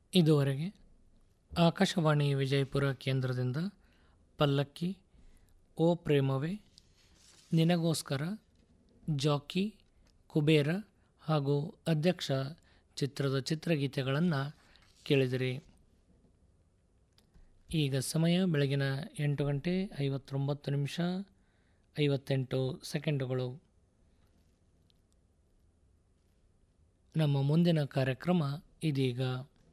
ಇದುವರೆಗೆ ಆಕಾಶವಾಣಿ ವಿಜಯಪುರ ಕೇಂದ್ರದಿಂದ ಪಲ್ಲಕ್ಕಿ ಓ ಪ್ರೇಮವೇ ನಿನಗೋಸ್ಕರ ಜಾಕಿ ಕುಬೇರ ಹಾಗೂ ಅಧ್ಯಕ್ಷ ಚಿತ್ರದ ಚಿತ್ರಗೀತೆಗಳನ್ನು ಕೇಳಿದಿರಿ ಈಗ ಸಮಯ ಬೆಳಗಿನ ಎಂಟು ಗಂಟೆ ಐವತ್ತೊಂಬತ್ತು ನಿಮಿಷ ಐವತ್ತೆಂಟು ಸೆಕೆಂಡುಗಳು ನಮ್ಮ ಮುಂದಿನ ಕಾರ್ಯಕ್ರಮ ಇದೀಗ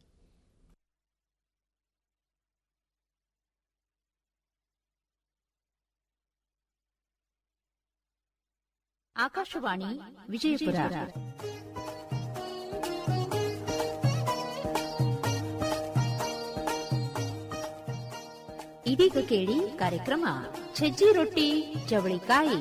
ಆಕಾಶವಾಣಿ ವಿಜಯಪುರ ಇದೀಗ ಕೇಳಿ ಕಾರ್ಯಕ್ರಮ ಸಜ್ಜಿ ರೊಟ್ಟಿ ಚವಳಿಕಾಯಿ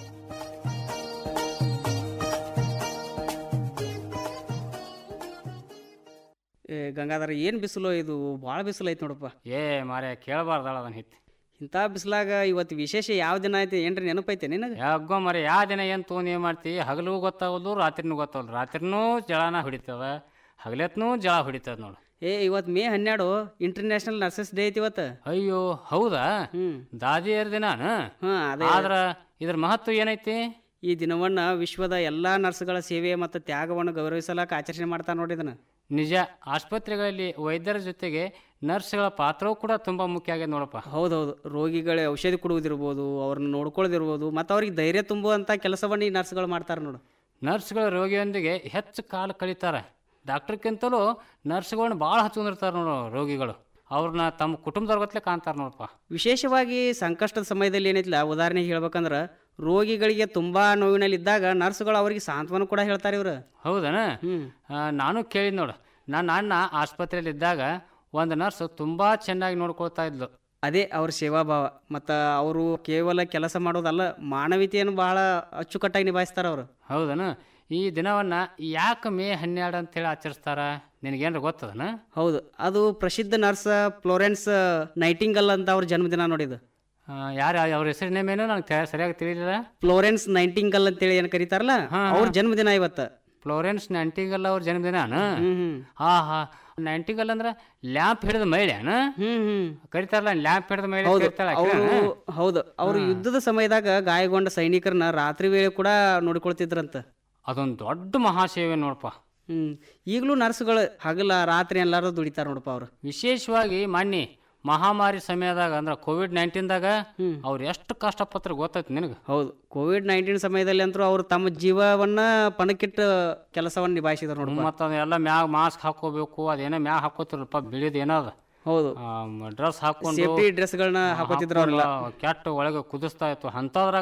ಏ ಗಂಗಾಧರ ಏನು ಬಿಸಿಲು ಇದು ಭಾಳ ಬಿಸಿಲು ಐತೆ ನೋಡಪ್ಪ ಏ ಮಾರ್ಯ ಕೇಳಬಾರ್ದಳ ಅದನ್ನ ಹಿತ್ ಇಂಥ ಬಿಸಿಲಾಗ ಇವತ್ತು ವಿಶೇಷ ಯಾವ ದಿನ ಐತಿ ಏನ್ರಿ ನೆನಪೈತೆ ನಿನಗೆ ಯಾಗೋ ಮರ ಯಾವ ದಿನ ಏನು ತೊಗೊಂಡು ಏನು ಮಾಡ್ತಿ ಹಗಲು ಗೊತ್ತಾಗಲ್ದು ರಾತ್ರಿನೂ ಗೊತ್ತಾಗಲ್ದು ರಾತ್ರಿನೂ ಜಳನ ಹೊಡಿತದ ಹಗಲೆತ್ನೂ ಜಳ ಹೊಡಿತದ ನೋಡು ಏ ಇವತ್ತು ಮೇ ಹನ್ನೆರಡು ಇಂಟರ್ನ್ಯಾಷನಲ್ ನರ್ಸಸ್ ಡೇ ಐತಿ ಇವತ್ತು ಅಯ್ಯೋ ಹೌದಾ ಹ್ಞೂ ದಾದಿಯರ ದಿನ ಹಾಂ ಅದೇ ಆದ್ರ ಇದ್ರ ಮಹತ್ವ ಏನೈತಿ ಈ ದಿನವನ್ನ ವಿಶ್ವದ ಎಲ್ಲಾ ನರ್ಸ್ಗಳ ಸೇವೆ ಮತ್ತು ತ್ಯಾಗವನ್ನು ಗೌರವಿಸಲಾಕ ಆಚರಣೆ ಮಾಡ್ತಾರೆ ನೋಡಿ ಇದನ್ನ ನಿಜ ಆಸ್ಪತ್ರೆಗಳಲ್ಲಿ ವೈದ್ಯರ ಜೊತೆಗೆ ನರ್ಸ್ಗಳ ಪಾತ್ರವೂ ಕೂಡ ತುಂಬಾ ಮುಖ್ಯ ಆಗಿದೆ ನೋಡಪ್ಪ ಹೌದೌದು ರೋಗಿಗಳಿಗೆ ಔಷಧಿ ಕೊಡುವುದಿರ್ಬೋದು ಅವ್ರನ್ನ ನೋಡ್ಕೊಳ್ಳೋದಿರ್ಬೋದು ಮತ್ತು ಅವ್ರಿಗೆ ಧೈರ್ಯ ತುಂಬುವಂಥ ಕೆಲಸವನ್ನು ಈ ನರ್ಸ್ಗಳು ಮಾಡ್ತಾರೆ ನೋಡು ನರ್ಸ್ಗಳು ರೋಗಿಯೊಂದಿಗೆ ಹೆಚ್ಚು ಕಾಲ ಕಳೀತಾರೆ ಡಾಕ್ಟರ್ಕ್ಕಿಂತಲೂ ನರ್ಸ್ಗಳನ್ನ ಭಾಳ ಹಚ್ಕೊಂಡಿರ್ತಾರೆ ನೋಡು ರೋಗಿಗಳು ಅವ್ರನ್ನ ತಮ್ಮ ಕುಟುಂಬದವ್ರ ಗತ್ಲೆ ಕಾಣ್ತಾರೆ ನೋಡಪ್ಪ ವಿಶೇಷವಾಗಿ ಸಂಕಷ್ಟದ ಸಮಯದಲ್ಲಿ ಏನೈತಿಲ್ಲ ಉದಾಹರಣೆಗೆ ಹೇಳ್ಬೇಕಂದ್ರೆ ರೋಗಿಗಳಿಗೆ ತುಂಬಾ ನೋವಿನಲ್ಲಿದ್ದಾಗ ನರ್ಸ್ಗಳು ಅವರಿಗೆ ಸಾಂತ್ವನ ಕೂಡ ಹೇಳ್ತಾರೆ ಇವರು ಹೌದನ ಹ್ಮ್ ಆ, ನಾನು ಕೇಳಿದ್ ನೋಡು ನನ್ನ ಅಣ್ಣ ಆಸ್ಪತ್ರೆಯಲ್ಲಿ ಇದ್ದಾಗ ಒಂದು ನರ್ಸ್ ತುಂಬಾ ಚೆನ್ನಾಗಿ ನೋಡ್ಕೊಳ್ತಾ ಇದ್ಲು ಅದೇ ಅವ್ರ ಸೇವಾಭಾವ ಮತ್ತು ಅವರು ಕೇವಲ ಕೆಲಸ ಮಾಡೋದಲ್ಲ ಮಾನವೀಯತೆಯನ್ನು ಬಹಳ ಅಚ್ಚುಕಟ್ಟಾಗಿ ನಿಭಾಯಿಸ್ತಾರೆ ಅವರು ಹೌದನ ಈ ದಿನವನ್ನ ಯಾಕೆ ಮೇ ಹನ್ನೆರಡು ಅಂತೇಳಿ ಆಚರಿಸ್ತಾರ ನಿನಗೇನ್ರ ಗೊತ್ತದನ ಹೌದು ಅದು ಪ್ರಸಿದ್ಧ ನರ್ಸ್ ಫ್ಲೋರೆನ್ಸ್ ನೈಟಿಂಗಲ್ ಅಂತ ಅವ್ರ ಜನ್ಮದಿನ ನೋಡಿದ್ದು ಯಾರು ಅವ್ರ ಹೆಸರಿನ ಮೇಲೂ ನನಗೆ ಸರಿಯಾಗಿ ತಿಳಿಲಿಲ್ಲ ಫ್ಲೋರೆನ್ಸ್ ನೈಂಟಿಂಗಲ್ ಅಂತೇಳಿ ಏನು ಕರೀತಾರಲ್ಲ ಅವ್ರ ಜನ್ಮದಿನ ಇವತ್ತು ಫ್ಲೋರೆನ್ಸ್ ನೈಂಟಿಗಲ್ ಅವ್ರ ಜನ್ಮದಿನ ಹ್ಮ್ ಹ್ಮ್ ಹಾ ಹಾ ನೈಂಟಿಗಲ್ ಅಂದ್ರ ಲ್ಯಾಂಪ್ ಹಿಡಿದ ಮಹಿಳೆನ ಹ್ಮ್ ಹ್ಮ್ ಕರಿತಾರಲ್ಲ ಲ್ಯಾಂಪ್ ಹಿಡಿದ ಮಹಿಳೆ ಹೌದು ಕರಿತಾಳ ಅವರು ಹೌದು ಅವರು ಯುದ್ಧದ ಸಮಯದಾಗ ಗಾಯಗೊಂಡ ಸೈನಿಕರನ್ನ ರಾತ್ರಿ ವೇಳೆ ಕೂಡ ನೋಡಿಕೊಳ್ತಿದ್ರಂತ ಅದೊಂದು ದೊಡ್ಡ ಮಹಾಸೇವೆ ನೋಡಪ್ಪ ಹ್ಮ್ ಈಗಲೂ ನರ್ಸ್ಗಳು ಹಗಲ ರಾತ್ರಿ ಎಲ್ಲಾರು ದುಡಿತಾರ ನೋಡಪ್ಪ ಅವ್ರು ವಿಶೇಷವಾಗಿ ಮಾನ್ಯ ಮಹಾಮಾರಿ ಸಮಯದಾಗ ಅಂದ್ರೆ ಕೋವಿಡ್ ನೈನ್ಟೀನ್ದಾಗ ಅವ್ರು ಎಷ್ಟು ಕಷ್ಟಪತ್ರ ಗೊತ್ತೈತಿ ನಿನಗೆ ಹೌದು ಕೋವಿಡ್ ನೈನ್ಟೀನ್ ಸಮಯದಲ್ಲಿ ಅಂತೂ ಅವರು ತಮ್ಮ ಜೀವವನ್ನ ಪಣಕ್ಕಿಟ್ಟು ಕೆಲಸವನ್ನ ನಿಭಾಯಿಸಿದ್ರು ನೋಡಪ್ಪ ಮತ್ತು ಅದೆಲ್ಲ ಮ್ಯಾಗ ಮಾಸ್ಕ್ ಹಾಕೋಬೇಕು ಅದೇನೋ ಮ್ಯಾಗ ಹಾಕೋತಿರಪ್ಪ ಬಿಳಿದ ಏನದ ಹೌದು ಡ್ರೆಸ್ ಹಾಕೊಂಡು ಸೇಫ್ಟಿ ಡ್ರೆಸ್ಗಳನ್ನ ಹಾಕೋತಿದ್ರು ಅವ್ರೆಲ್ಲ ಕೆಟ್ಟ ಒಳಗೆ ಕುದಿಸ್ತಾ ಇತ್ತು ಅಂಥದ್ರಾಗ